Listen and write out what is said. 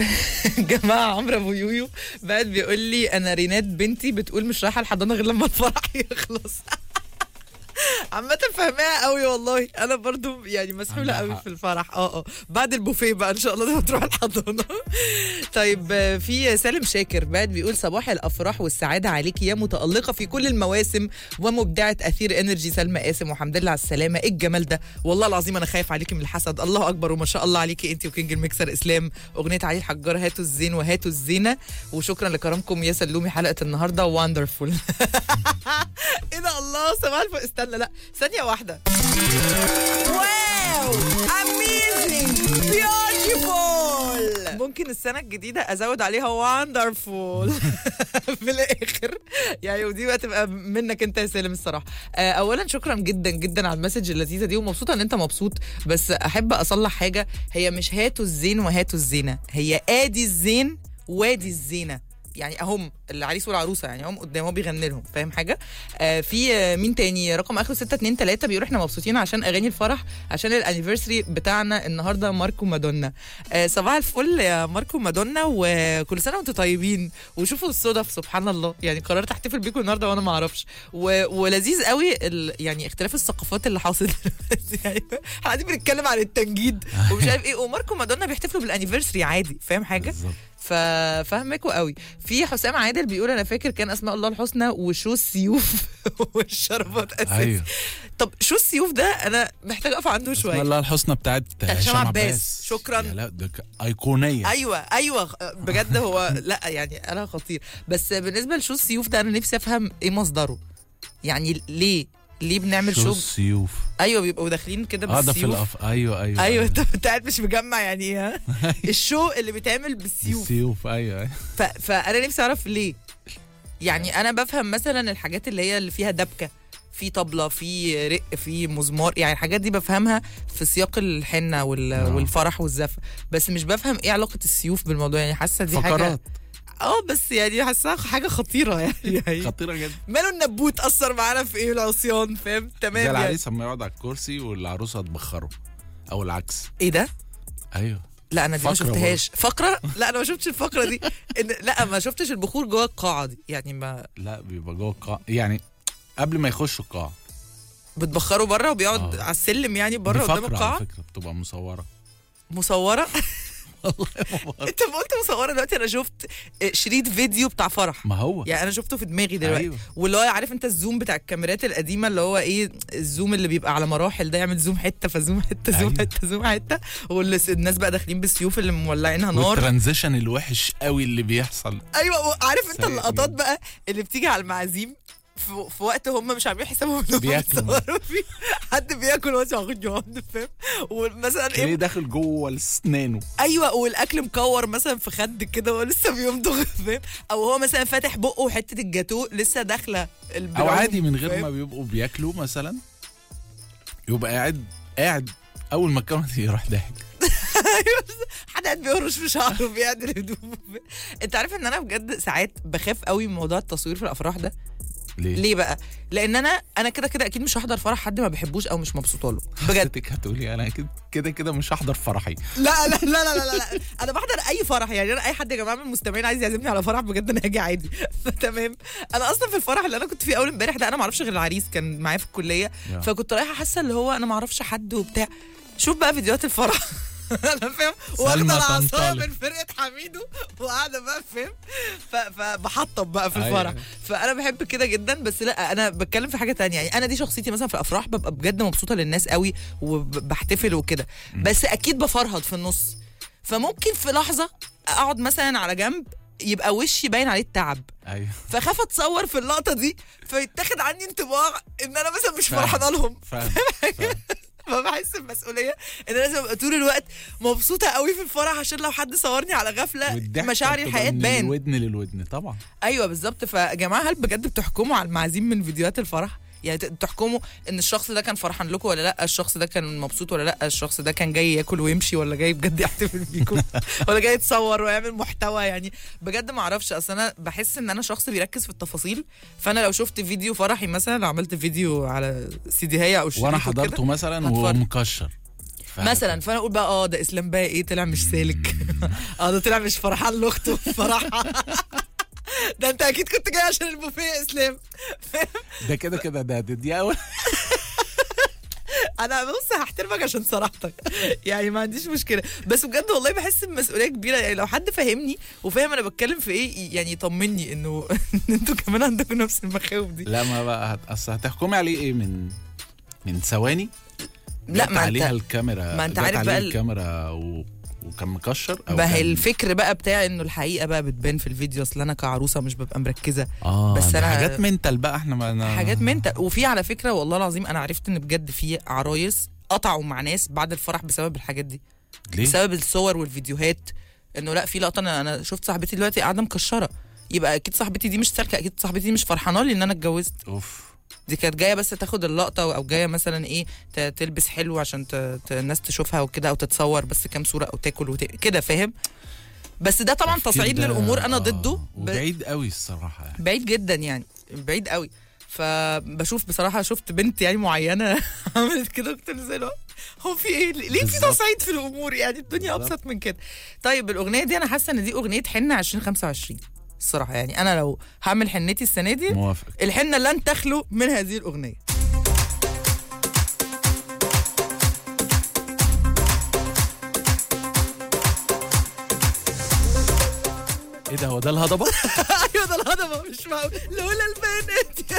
جماعه عمرو ابو يويو بعد بيقول لي انا ريناد بنتي بتقول مش رايحه الحضانه غير لما الفرح يخلص عامة فاهماها قوي والله انا برضو يعني مسحولة عندها قوي حق. في الفرح اه اه بعد البوفيه بقى ان شاء الله لما تروح الحضانة طيب آه، في سالم شاكر بعد بيقول صباح الافراح والسعادة عليك يا متألقة في كل المواسم ومبدعة اثير انرجي سلمى قاسم وحمد لله على السلامة ايه الجمال ده والله العظيم انا خايف عليكي من الحسد الله اكبر وما شاء الله عليكي انت وكينج الميكسر اسلام اغنية علي الحجار هاتوا الزين وهاتوا الزينة وشكرا لكرمكم يا سلومي حلقة النهاردة واندرفول ايه ده الله صباح الفل استنى لا ثانية واحدة واو اميزنج بيوتيفول ممكن السنة الجديدة ازود عليها واندرفول في الاخر يعني ودي بقى تبقى منك انت يا سالم الصراحة آه، اولا شكرا جدا جدا على المسج اللذيذة دي ومبسوطة ان انت مبسوط بس احب اصلح حاجة هي مش هاتوا الزين وهاتوا الزينة هي ادي الزين وادي الزينة يعني اهم العريس والعروسه يعني هم قدام هو بيغني لهم فاهم حاجه آه في آه مين تاني رقم اخره 623 بيقول احنا مبسوطين عشان اغاني الفرح عشان الانيفرساري بتاعنا النهارده ماركو مادونا آه صباح الفل يا ماركو مادونا وكل سنه وانتم طيبين وشوفوا الصدف سبحان الله يعني قررت احتفل بيكم النهارده وانا ما اعرفش و... ولذيذ قوي ال... يعني اختلاف الثقافات اللي حاصل دلوقتي. يعني احنا قاعدين بنتكلم عن التنجيد ومش عارف ايه وماركو مادونا بيحتفلوا بالانيفرساري عادي فاهم حاجه بالظبط ففاهمكوا قوي في حسام عادل بيقول انا فاكر كان اسماء الله الحسنى وشو السيوف والشربات اساسي ايوه طب شو السيوف ده انا محتاجه اقف عنده اسم شويه الله الحسنى بتاعت هشام عباس. عباس شكراً. يا لا ده ك- ايقونيه ايوه ايوه بجد هو لا يعني انا خطير بس بالنسبه لشو السيوف ده انا نفسي افهم ايه مصدره يعني ليه ليه بنعمل شو شو السيوف ايوه بيبقوا داخلين كده اه ده في بالسيوف الأف... ايوه ايوه ايوه انت أنت قاعد مش مجمع يعني ايه ها؟ الشو اللي بيتعمل بالسيوف السيوف ايوه ايوه ف... فانا نفسي اعرف ليه يعني انا بفهم مثلا الحاجات اللي هي اللي فيها دبكه في طبله في رق في مزمار يعني الحاجات دي بفهمها في سياق الحنه وال... آه. والفرح والزفه بس مش بفهم ايه علاقه السيوف بالموضوع يعني حاسه دي حاجه فقرات اه بس يعني حاساها حاجه خطيره يعني, يعني خطيره جدا ماله النبوت اثر معانا في ايه العصيان فاهم زي تمام يعني العريس اما يقعد على الكرسي والعروسه تبخره او العكس ايه ده ايوه لا انا دي ما فقرة شفتهاش فقره لا انا ما شفتش الفقره دي إن... لا ما شفتش البخور جوه القاعه دي يعني ما لا بيبقى جوه القاع يعني قبل ما يخشوا القاعه بتبخروا بره وبيقعد آه. على السلم يعني بره دي قدام فقرة القاعه على فكره بتبقى مصوره مصوره والله ما بهزر. انت ما قلت مصوره دلوقتي انا شفت شريط فيديو بتاع فرح ما هو يعني انا شفته في دماغي دلوقتي أيوه. واللي هو عارف انت الزوم بتاع الكاميرات القديمه اللي هو ايه الزوم اللي بيبقى على مراحل ده يعمل زوم حته فزوم حته زوم أيوه. حته زوم حته والناس بقى داخلين بالسيوف اللي مولعينها نار والترانزيشن الوحش قوي اللي بيحصل ايوه عارف انت سيء اللقطات جدا. بقى اللي بتيجي على المعازيم في, في وقت هم مش عاملين حسابهم انهم بياكلوا. بيصوروا فيه حد بياكل واسع يقعد فاهم ومثلا تلاقيه ايه داخل جوه اسنانه ايوه والاكل مكور مثلا في خد كده ولسه بيمضغ فاهم او هو مثلا فاتح بقه وحته الجاتو لسه داخله او البلعوم، عادي من غير فاهم؟ ما بيبقوا بياكلوا مثلا يبقى قاعد قاعد اول ما الكاميرا يروح ضاحك حد قاعد بيهرش في شعره بيعدل هدومه انت عارف ان انا بجد ساعات بخاف قوي من موضوع التصوير في الافراح ده ليه؟ ليه بقى لان انا انا كده كده اكيد مش هحضر فرح حد ما بحبوش او مش مبسوطه له بجد حضرتك هتقولي انا كده كده كده مش هحضر فرحي لا لا لا لا لا, لا. انا بحضر اي فرح يعني انا اي حد يا جماعه من المستمعين عايز يعزمني على فرح بجد انا هاجي عادي تمام انا اصلا في الفرح اللي انا كنت فيه اول امبارح ده انا ما اعرفش غير العريس كان معايا في الكليه يا. فكنت رايحه حاسه اللي هو انا ما اعرفش حد وبتاع شوف بقى فيديوهات الفرح انا فاهم واخده سلمى العصايه تنطلق. من فرقه حميدو وقاعده بقى فاهم ف- فبحطب بقى في أيوة. الفرح فانا بحب كده جدا بس لا انا بتكلم في حاجه تانية يعني انا دي شخصيتي مثلا في الافراح ببقى بجد مبسوطه للناس قوي وبحتفل وكده بس اكيد بفرهد في النص فممكن في لحظه اقعد مثلا على جنب يبقى وشي باين عليه التعب ايوه فخاف اتصور في اللقطه دي فيتاخد عني انطباع ان انا مثلا مش فاهم. فرحانه لهم فاهم فاهم. فبحس بمسؤوليه ان انا لازم ابقى طول الوقت مبسوطه قوي في الفرح عشان لو حد صورني على غفله والضحكة مشاعري بتبقى الحقيقه من تبان الودن للودن طبعا ايوه بالظبط فيا جماعه هل بجد بتحكموا على المعازيم من فيديوهات الفرح يعني ت- تحكموا ان الشخص ده كان فرحان لكم ولا لا الشخص ده كان مبسوط ولا لا الشخص ده كان جاي ياكل ويمشي ولا جاي بجد يحتفل بيكم ولا جاي يتصور ويعمل محتوى يعني بجد ما اعرفش اصل انا بحس ان انا شخص بيركز في التفاصيل فانا لو شفت فيديو فرحي مثلا لو عملت فيديو على سي دي هي او شريط وانا وكده، حضرته مثلا هتفرج. وهو مكشر فهت- مثلا فانا اقول بقى اه ده اسلام بقى ايه طلع مش سالك اه ده طلع مش فرحان لاخته فرحها ده انت اكيد كنت جاي عشان البوفيه يا اسلام ده كده كده ده ده- دي اول انا بص هحترمك عشان صراحتك يعني ما عنديش مشكله بس بجد والله بحس بمسؤوليه كبيره يعني لو حد فاهمني وفاهم انا بتكلم في ايه يعني يطمني انه ان انتوا كمان عندكم نفس المخاوف دي لا ما بقى هت... اصل هتحكمي عليه ايه من من ثواني لا جت ما عليها انت الكاميرا ما انت جت عارف عليه بقى ال- الكاميرا و... وكان مكشر او ما هي كان- الفكر بقى بتاع انه الحقيقه بقى بتبان في الفيديو اصل انا كعروسه مش ببقى مركزه اه بس بس أنا- انا حاجات منتال بقى احنا ما أنا... حاجات منت وفي على فكره والله العظيم انا عرفت ان بجد في عرايس قطعوا مع ناس بعد الفرح بسبب الحاجات دي ليه؟ بسبب الصور والفيديوهات انه لا في لقطه انا انا شفت صاحبتي دلوقتي قاعده مكشره يبقى اكيد صاحبتي دي مش سالكه اكيد صاحبتي دي مش فرحانه لي ان انا اتجوزت اوف دي كانت جايه بس تاخد اللقطه او جايه مثلا ايه ت- تلبس حلو عشان ت... ت... الناس تشوفها وكده او تتصور بس كام صوره او تاكل وت... كده فاهم بس ده طبعا التفكير تصعيد ده- للامور انا آه، ضده ب... وبعيد قوي الصراحه يعني بعيد جدا يعني بعيد قوي فبشوف بصراحه شفت بنت يعني معينه عملت كده كنت زي الوقت هو في ايه ليه في بالظبط. تصعيد في الامور يعني الدنيا بالظبط. ابسط من كده طيب الاغنيه دي انا حاسه ان دي اغنيه حنه 2025 الصراحه يعني انا لو هعمل حنتي السنه دي موافق الحنه لن تخلو من هذه الاغنيه ايه ده هو ده الهضبه؟ ايوه ده الهضبه مش معقول لولا البنات يا